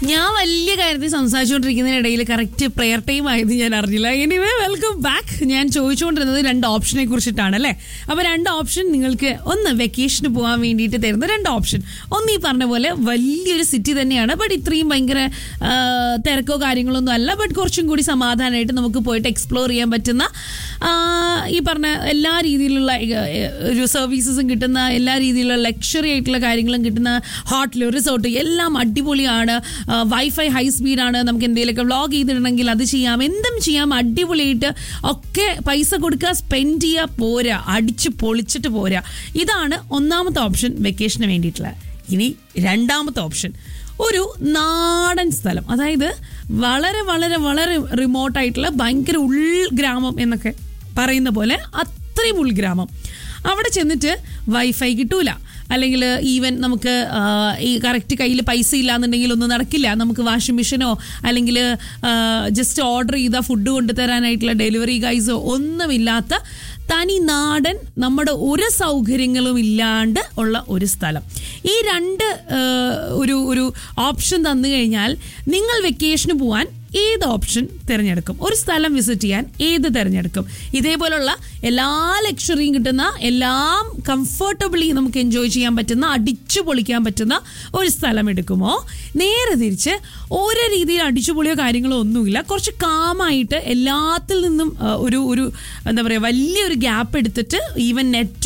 ഞാൻ വലിയ കാര്യത്തിൽ സംസാരിച്ചുകൊണ്ടിരിക്കുന്നതിനിടയിൽ കറക്റ്റ് പ്രെയർ ടൈം ആയത് ഞാൻ അറിഞ്ഞില്ല എനിവേ വെൽക്കം ബാക്ക് ഞാൻ ചോദിച്ചുകൊണ്ടിരുന്നത് രണ്ട് ഓപ്ഷനെ കുറിച്ചിട്ടാണ് അല്ലേ അപ്പൊ രണ്ട് ഓപ്ഷൻ നിങ്ങൾക്ക് ഒന്ന് വെക്കേഷന് പോകാൻ വേണ്ടിയിട്ട് തരുന്ന രണ്ട് ഓപ്ഷൻ ഒന്ന് ഈ പറഞ്ഞ പോലെ വലിയൊരു സിറ്റി തന്നെയാണ് ബട്ട് ഇത്രയും ഭയങ്കര ആ, തിരക്കോ കാര്യങ്ങളൊന്നും അല്ല ബട്ട് കുറച്ചും കൂടി സമാധാനമായിട്ട് നമുക്ക് പോയിട്ട് എക്സ്പ്ലോർ ചെയ്യാൻ പറ്റുന്ന ആ, ഈ പറഞ്ഞ എല്ലാ രീതിയിലുള്ള ഏ, ഒരു സർവീസസും കിട്ടുന്ന എല്ലാ രീതിയിലുള്ള ലക്ഷറി ആയിട്ടുള്ള കാര്യങ്ങളും കിട്ടുന്ന ഹോട്ടൽ റിസോർട്ട് എല്ലാം അടിപൊളിയാണ് വൈഫൈ ഹൈ സ്പീഡാണ് നമുക്ക് എന്തെങ്കിലുമൊക്കെ വ്ളോഗ് ചെയ്തിടണമെങ്കിൽ അത് ചെയ്യാം എന്തും ചെയ്യാം അടിപൊളിയായിട്ട് ഒക്കെ പൈസ കൊടുക്കുക സ്പെൻഡ് ചെയ്യുക പോരാ അടിച്ച് പൊളിച്ചിട്ട് പോരാ ഇതാണ് ഒന്നാമത്തെ ഓപ്ഷൻ വെക്കേഷന് വേണ്ടിയിട്ടുള്ള ഇനി രണ്ടാമത്തെ ഓപ്ഷൻ ഒരു നാടൻ സ്ഥലം അതായത് വളരെ വളരെ വളരെ റിമോട്ടായിട്ടുള്ള ഭയങ്കര ഉൾഗ്രാമം എന്നൊക്കെ പറയുന്ന പോലെ അത്രയും ഉൾഗ്രാമം അവിടെ ചെന്നിട്ട് വൈഫൈ കിട്ടൂല അല്ലെങ്കിൽ ഈവൻ നമുക്ക് ആ, ഈ കറക്റ്റ് കയ്യിൽ പൈസ ഇല്ലാന്നുണ്ടെങ്കിൽ ഒന്നും നടക്കില്ല നമുക്ക് വാഷിംഗ് മെഷീനോ അല്ലെങ്കിൽ ജസ്റ്റ് ഓർഡർ ചെയ്ത ഫുഡ് കൊണ്ടുതരാനായിട്ടുള്ള ഡെലിവറി ഗൈസോ ഒന്നുമില്ലാത്ത തനി നാടൻ നമ്മുടെ ഒരു സൗകര്യങ്ങളും ഇല്ലാണ്ട് ഉള്ള ഒരു സ്ഥലം ഈ രണ്ട് ആ, ഒരു ഒരു ഓപ്ഷൻ തന്നു കഴിഞ്ഞാൽ നിങ്ങൾ വെക്കേഷന് പോവാൻ ഏത് ഓപ്ഷൻ തിരഞ്ഞെടുക്കും ഒരു സ്ഥലം വിസിറ്റ് ചെയ്യാൻ ഏത് തിരഞ്ഞെടുക്കും ഇതേപോലുള്ള എല്ലാ ലക്ഷറിയും കിട്ടുന്ന എല്ലാം കംഫർട്ടബിളി നമുക്ക് എൻജോയ് ചെയ്യാൻ പറ്റുന്ന അടിച്ചു പൊളിക്കാൻ പറ്റുന്ന ഒരു സ്ഥലം എടുക്കുമോ നേരെ തിരിച്ച് ഓരോ രീതിയിൽ അടിച്ചുപൊളിയോ കാര്യങ്ങളോ ഒന്നുമില്ല കുറച്ച് കാമായിട്ട് എല്ലാത്തിൽ നിന്നും ആ, ഒരു ഒരു എന്താ പറയുക വലിയൊരു ഗ്യാപ്പ് എടുത്തിട്ട് ഈവൻ നെറ്റ്